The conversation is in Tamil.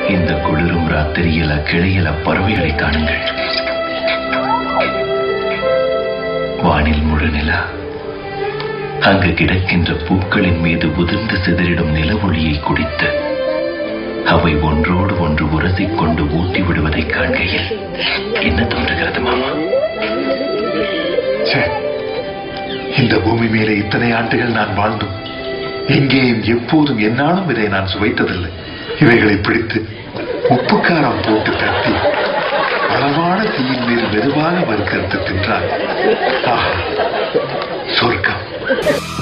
இந்த குளிரும் ராத்திரியில் அக்கிளையில் அப்பறவைகளை காணுங்கள் வானில் முழு நிலா அங்கு கிடக்கின்ற பூக்களின் மீது உதிர்ந்து சிதறிடும் நிலவொளியை குடித்து அவை ஒன்றோடு ஒன்று உரசிக் கொண்டு ஊட்டி விடுவதைக் காண்கையில் என்ன தோன்றுகிறது மாமா ச்சே, இந்த பூமி மேலே இத்தனை ஆண்டுகள் நான் வாழ்ந்தும் எங்கேயும் எப்போதும் என்னாலும் இதை நான் சுவைத்ததில்லை இவைகளை பிடித்து உப்புக்காரம் போட்டு தட்டி அளவான தீயின் மீது மெதுவாக வறுக்கறுத்து தின்றால் ஆஹா, சொர்க்கம்